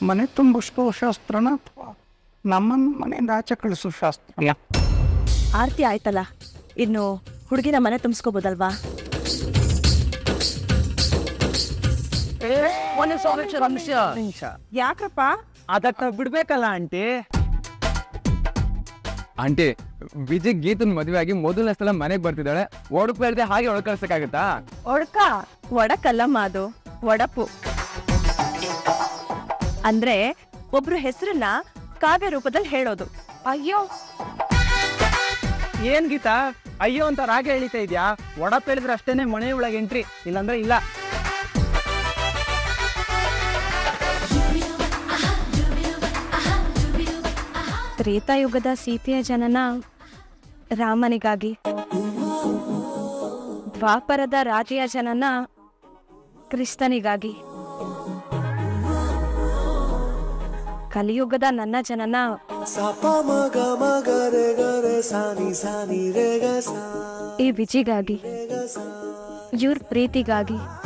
ಮನೆ ತುಂಬಿಸೋ ಶಾಸ್ತ್ರನ ಅಥವಾ ನಮ್ಮನ್ನು ಮನೆಯಿಂದ ಆಚೆ ಕಳಿಸೋ ಶಾಸ್ತ್ರ ಆರತಿ ಆಯ್ತಲ್ಲ ಇನ್ನು ಹುಡುಗಿನ ಮನೆ ತುಂಬಿಸ್ಕೋಬೋದಲ್ವಾ ನಿಮಿಷ ಯಾಕಪ್ಪ ಅದಕ್ಕ ಬಿಡ್ಬೇಕಲ್ಲ ಆಂಟಿ ಆಂಟಿ ವಿಜಯ್ ಗೀತನ್ ಮದುವೆ ಆಗಿ ಮೊದಲನೇ ಸಲ ಮನೆಗೆ ಬರ್ತಿದ್ದಾಳೆ ಒಡಪು ಹೇಳ್ದೆ ಹಾಗೆ ಒಳಗೆ ಕಳ್ಸಕ್ಕಾಗತ್ತಾ ಒಡ್ಕ ಒಡಕಲ್ಲಮ್ಮ ಅದು ಒಡಪು ಅಂದ್ರೆ ಒಬ್ರು ಹೆಸರನ್ನ ಕಾವ್ಯ ರೂಪದಲ್ಲಿ ಹೇಳೋದು ಅಯ್ಯೋ ಏನ್ ಗೀತಾ ಅಯ್ಯೋ ಅಂತ ರಾಗ ಎಳಿತಾ ಇದ್ಯಾ ಒಡಪ್ ಹೇಳಿದ್ರೆ ಅಷ್ಟೇನೆ ಮನೆ ಒಳಗೆ ಎಂಟ್ರಿ ಇಲ್ಲಾಂದ್ರೆ ಇಲ್ಲ ತ್ರೇತಾಯುಗದ ಸೀತೆಯ ಜನನ ರಾಮನಿಗಾಗಿ ದ್ವಾಪರದ ರಾಜೆಯ ಜನನ ಕ್ರಿಸ್ತನಿಗಾಗಿ ಕಲಿಯುಗದ ನನ್ನ ಜನನ ಈ ವಿಜಿಗಾಗಿ ಇವ್ರ ಪ್ರೀತಿಗಾಗಿ